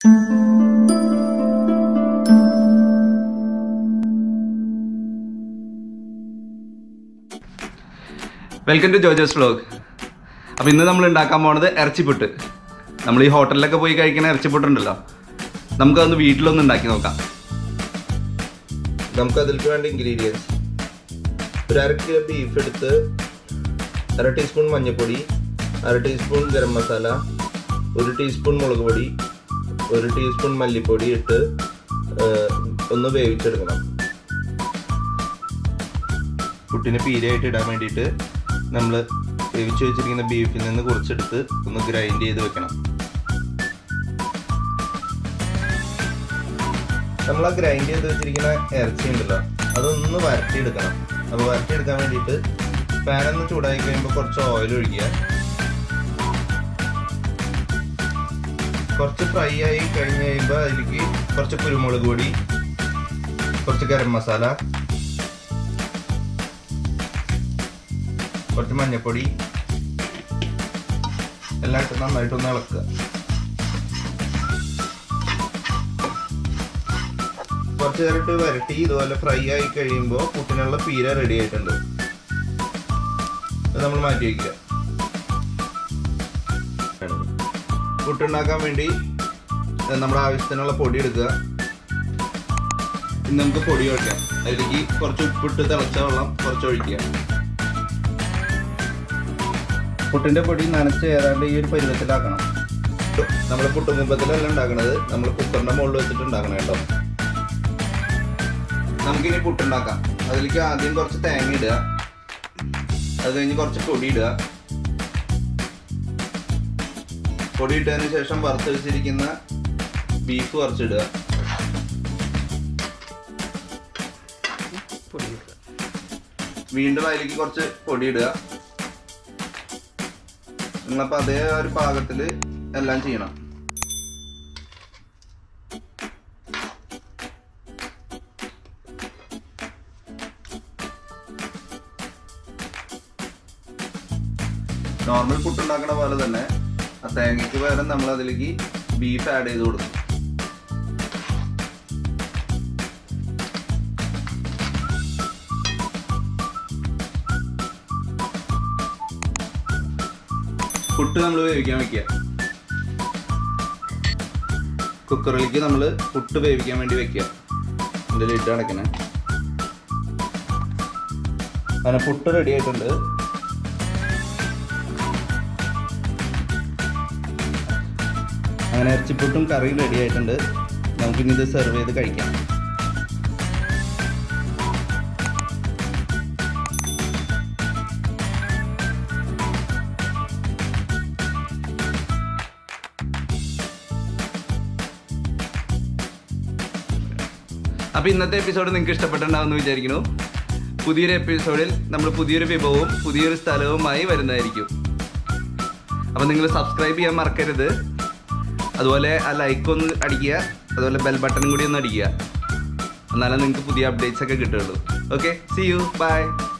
welcome to ജോജോസ് vlog അപ്പോൾ ഇന്ന് നമ്മൾ ഉണ്ടാക്കാൻ പോണത് ഇറച്ചിപ്പുട്ട് നമ്മൾ ഈ ഹോട്ടലിലൊക്കെ പോയി കഴിക്കുന്ന ഇറച്ചിപ്പുട്ടുണ്ടല്ലോ നമുക്കതൊന്ന് വീട്ടിലൊന്ന് ഉണ്ടാക്കി നോക്കാം നമുക്ക് അതിലേക്ക് വേണ്ട ഇൻഗ്രീഡിയൻസ് ഒരു അര കിലോ ബീഫ് എടുത്ത് അര ടീസ്പൂൺ മഞ്ഞൾപ്പൊടി അര ടീസ്പൂൺ ഗരം മസാല ഒരു ടീസ്പൂൺ മുളക് പൊടി ഒരു ടീസ്പൂൺ മല്ലിപ്പൊടി ഇട്ട് ആ, ഒന്ന് വേവിച്ചെടുക്കണം പുട്ടിന് പീരയായിട്ട് ഇടാൻ വേണ്ടിയിട്ട് നമ്മൾ വേവിച്ച് വെച്ചിരിക്കുന്ന ബീഫിൽ നിന്ന് കുറച്ചെടുത്ത് ഒന്ന് ഗ്രൈൻഡ് ചെയ്ത് വെക്കണം നമ്മൾ ആ ഗ്രൈൻഡ് ചെയ്ത് വെച്ചിരിക്കുന്ന ഇറച്ചി ഉണ്ടല്ലോ അതൊന്ന് വരട്ടിയെടുക്കണം അപ്പോൾ വരട്ടിയെടുക്കാൻ വേണ്ടിയിട്ട് പാൻ ഒന്ന് ചൂടായി കഴിയുമ്പോൾ കുറച്ച് ഓയിൽ ഒഴിക്കുക കുറച്ച് ഫ്രൈ ആയി കഴിഞ്ഞ് കഴിയുമ്പോൾ അതിലേക്ക് കുറച്ച് കുരുമുളക് പൊടി കുറച്ച് ഗരം മസാല കുറച്ച് മഞ്ഞൾപ്പൊടി എല്ലാം ഇട്ട് നന്നായിട്ടൊന്ന് ഇളക്കുക കുറച്ച് നേരിട്ട് വരട്ടി ഇതുപോലെ ഫ്രൈ ആയി കഴിയുമ്പോൾ പുട്ടിനുള്ള പീര റെഡി ആയിട്ടുണ്ട് അത് നമ്മൾ മാറ്റി വയ്ക്കുക പുട്ടുണ്ടാക്കാൻ വേണ്ടി ഏഹ്, നമ്മുടെ ആവശ്യത്തിനുള്ള പൊടി എടുക്കുക ഇനി നമുക്ക് പൊടി ഒഴിക്കാം അതിലേക്ക് കുറച്ച് ഉപ്പിട്ട് തിളച്ച വെള്ളം കുറച്ച് ഒഴിക്കുക പുട്ടിന്റെ പൊടി നനച്ച് ഏതാണ്ട് ഈ ഒരു പരുവത്തിലാക്കണം നമ്മൾ പുട്ടുകുമ്പത്തിലല്ല ഉണ്ടാക്കണത് നമ്മൾ കുക്കറിന്റെ മുകളിൽ വെച്ചിട്ട് ഉണ്ടാക്കണം കേട്ടോ നമുക്കിനി പുട്ടുണ്ടാക്കാം അതിലേക്ക് ആദ്യം കുറച്ച് തേങ്ങ ഇടുക അത് കഴിഞ്ഞ് കുറച്ച് പൊടി ഇടുക പൊടി ഇട്ടതിന് ശേഷം വറുത്ത് വെച്ചിരിക്കുന്ന ബീഫ് കുറച്ചിടുക വീണ്ടും അതിലേക്ക് കുറച്ച് പൊടി ഇടുക നിങ്ങളപ്പോൾ അതേ ഒരു പാകത്തിൽ എല്ലാം ചെയ്യണം നോർമൽ പുട്ടുണ്ടാക്കണ പോലെ തന്നെ ആ തേങ്ങയ്ക്ക് പകരം നമ്മൾ അതിലേക്ക് ബീഫ് ആഡ് ചെയ്ത് കൊടുക്കും പുട്ട് നമ്മൾ വേവിക്കാൻ വെക്കുക കുക്കറിലേക്ക് നമ്മൾ പുട്ട് വേവിക്കാൻ വേണ്ടി വെക്കുക ഇതിൻ്റെ ലിഡ് അടക്കണേ അങ്ങനെ പുട്ട് റെഡി ആയിട്ടുണ്ട് അങ്ങനെ ഇറച്ചിപ്പുട്ടും കറിയും റെഡി ആയിട്ടുണ്ട് നമുക്കിനി ഇത് സെർവ് ചെയ്ത് കഴിക്കാം അപ്പോൾ ഇന്നത്തെ എപ്പിസോഡ് നിങ്ങൾക്ക് ഇഷ്ടപ്പെട്ടിട്ടുണ്ടാവുമെന്ന് വിചാരിക്കുന്നു പുതിയൊരു എപ്പിസോഡിൽ നമ്മൾ പുതിയൊരു വിഭവവും പുതിയൊരു സ്ഥലവുമായി വരുന്നതായിരിക്കും അപ്പോൾ നിങ്ങൾ സബ്സ്ക്രൈബ് ചെയ്യാൻ മറക്കരുത് അതുപോലെ ആ ലൈക്ക് ഒന്ന് അടിക്കുക അതുപോലെ ബെൽ ബട്ടൺ കൂടി ഒന്ന് അടിക്കുക എന്നാലേ നിങ്ങൾക്ക് പുതിയ അപ്ഡേറ്റ്സ് ഒക്കെ കിട്ടുള്ളൂ ഓക്കെ സി യു ബൈ